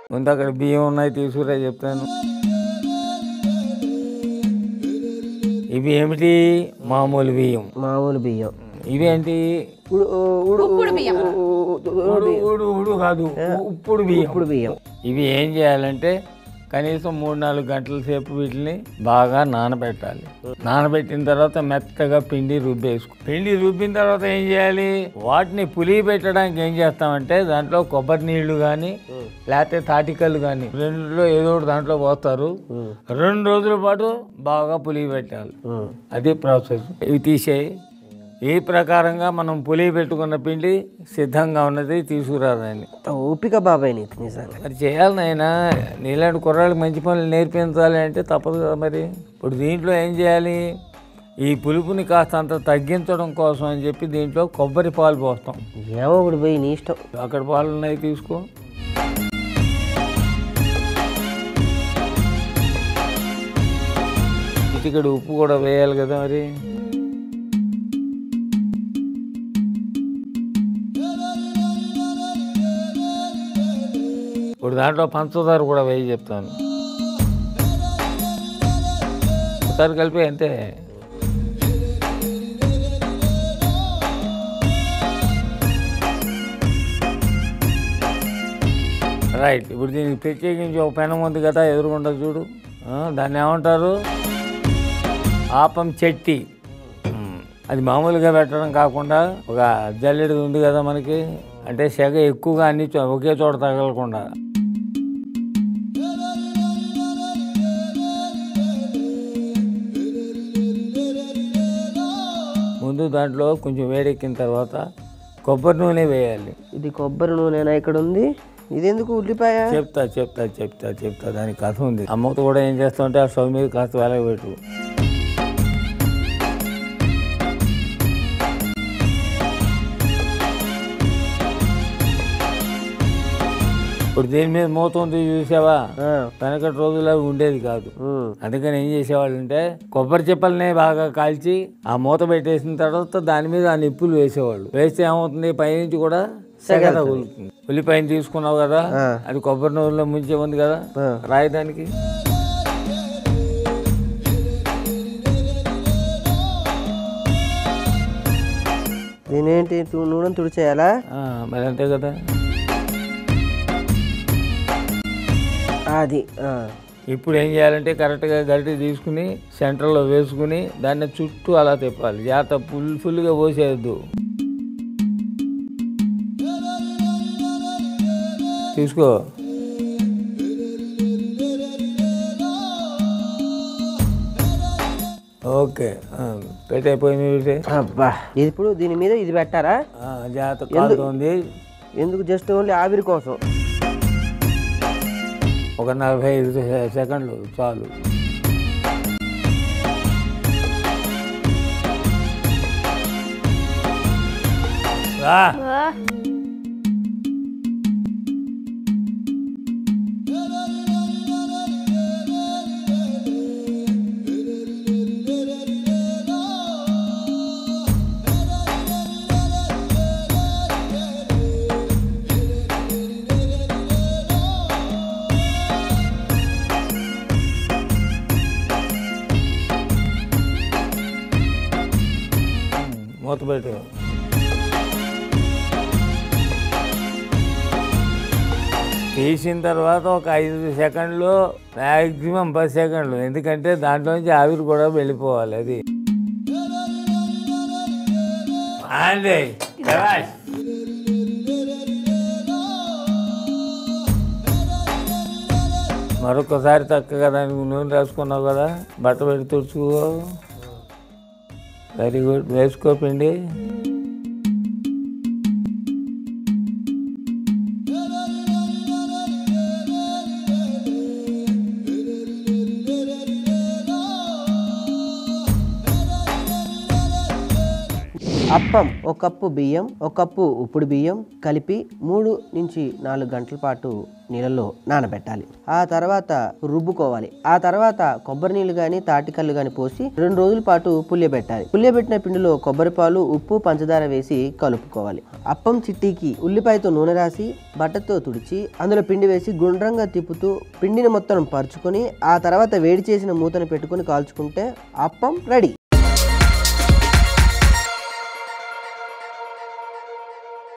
ముందు అక్కడ బియ్యం ఉన్నాయి తీసుకురా చెప్తాను ఇవి ఏమిటి మామూలు బియ్యం మామూలు బియ్యం ఇవేంటి ఉడు ఉడు ఉప్పుడు బియ్యం ఉడు ఉడు ఉడు కాదు ఉప్పుడు బియ్యం ఇప్పుడు బియ్యం ఇవి ఏం చేయాలంటే కనీసం మూడు నాలుగు గంటల సేపు వీటిని బాగా నానబెట్టాలి నానబెట్టిన తర్వాత మెత్తగా పిండి రుబ్బేసుకో పిండి రుబ్బిన తర్వాత ఏం చేయాలి వాటిని పులి పెట్టడానికి ఏం చేస్తామంటే దాంట్లో కొబ్బరి నీళ్లు కానీ లేకపోతే తాటికల్లు కానీ రెండులో ఏదో ఒకటి దాంట్లో పోస్తారు రెండు రోజుల పాటు బాగా పులి పెట్టాలి ఉమ్. అది ప్రాసెస్ ఇవి తీసేయి ఈ ప్రకారంగా మనం పులి పెట్టుకున్న పిండి సిద్ధంగా ఉన్నది తీసుకురాదండి అంత ఓపిక బాబాయ్ నీకు నిజంగా మరి చేయాలి నాయన నీలాంటి కుర్రాళ్ళకి మంచి పనులు నేర్పించాలి అంటే తప్పదు కదా మరి ఇప్పుడు దీంట్లో ఏం చేయాలి ఈ పులుపుని కాస్త అంత తగ్గించడం కోసం అని చెప్పి దీంట్లో కొబ్బరి పాలు పోస్తాం ఏమో ఇప్పుడు పోయి నీ ఇష్టం అక్కడ పాలు ఉన్నాయి తీసుకో ఇక్కడ ఉప్పు కూడా వేయాలి కదా మరి ఇప్పుడు దాంట్లో పంచదార కూడా వేయి చెప్తాను ఒకసారి కలిపి అంతే రైట్ ఇప్పుడు దీనికి ప్రత్యేకించి ఒక పెనం ఉంది కదా ఎదురుకుండా చూడు ఆ, దాన్ని ఏమంటారు ఆపం చెట్టి ఉమ్, అది మామూలుగా పెట్టడం కాకుండా ఒక జల్లెడు ఉంది కదా మనకి అంటే సెగ ఎక్కువగా అన్ని చో- ఒకే చోట తగలకుండా ముందు దాంట్లో కొంచెం వేడెక్కిన తర్వాత కొబ్బరి నూనె వేయాలి ఇది కొబ్బరి నూనెనా ఇక్కడ ఉంది ఇది ఎందుకు ఉల్లిపాయ చెప్తా చెప్తా చెప్తా చెప్తా దానికి కథ ఉంది అమ్మతో కూడా ఏం చేస్తామంటే ఆ స్టవ్ మీద కాస్త వెలగబెట్టు ఇప్పుడు దీని మీద మూత ఉంది చూసావా ఆ, వెనకటి రోజుల్లో అవి ఉండేది కాదు ఉమ్. అందుకని ఏం చేసేవాళ్ళు అంటే కొబ్బరి చెప్పల్ని బాగా కాల్చి ఆ మూత పెట్టేసిన తర్వాత దాని మీద ఆ నిప్పులు వేసేవాళ్ళు వేస్తే ఏమవుతుంది పైనుంచి కూడా సెగ తగులుతుంది ఉల్లిపాయని తీసుకున్నావు కదా ఆ. అది కొబ్బరి నూనెలో ముంచే ఉంది కదా ఆ. రాయదానికి దీనేంటి తు- నూనె తుడిచేయాలా ఆ, మరి అంతే కదా అది ఆ. ఇప్పుడు ఏం చేయాలంటే కరెక్ట్గా గరిటె తీసుకుని సెంటర్లో వేసుకుని దాన్ని చుట్టూ అలా తిప్పాలి జాగ్రత్త ఫుల్ ఫుల్గా పోసేయద్దు తీసుకో ఓకే ఆ, పెట్టయిపోయి పెట్టే అబ్బా ఇది ఇప్పుడు దీని మీద ఇది పెట్టారా ఆ, జాగ్రత్త కాలుతోంది ఎందుకు జస్ట్ ఓన్లీ ఆవిరి కోసం ఒక నలభై ఐదు సె- సెకండ్లు చాలు రా మూత పెట్టు తీసిన తర్వాత ఒక ఐదు సెకండ్లు మ్యాక్సిమం పది సెకండ్లు ఎందుకంటే దాంట్లోంచి ఆవిరి కూడా వెళ్ళిపోవాలి అది అండి శభాష్. మరొకసారి చక్కగా దానికి నూనె రాసుకున్నావు కదా బట్ట పెట్టి తుడుచుకో వెరీ గుడ్ వేసుకో పిండి అప్పం ఒక కప్పు బియ్యం ఒక కప్పు ఉప్పుడు బియ్యం కలిపి మూడు నుంచి నాలుగు గంటల పాటు నీళ్ళలో నానబెట్టాలి ఆ తర్వాత రుబ్బుకోవాలి ఆ తర్వాత కొబ్బరి నీళ్ళు కానీ తాటికల్లు కానీ పోసి రెండు రోజుల పాటు పులియబెట్టాలి పులియబెట్టిన పిండిలో కొబ్బరి పాలు ఉప్పు పంచదార వేసి కలుపుకోవాలి అప్పం చిట్టీకి ఉల్లిపాయతో నూనె రాసి బట్టతో తుడిచి అందులో పిండి వేసి గుండ్రంగా తిప్పుతూ పిండిని మొత్తం పరుచుకొని ఆ తర్వాత వేడి చేసిన మూతను పెట్టుకొని కాల్చుకుంటే అప్పం రెడీ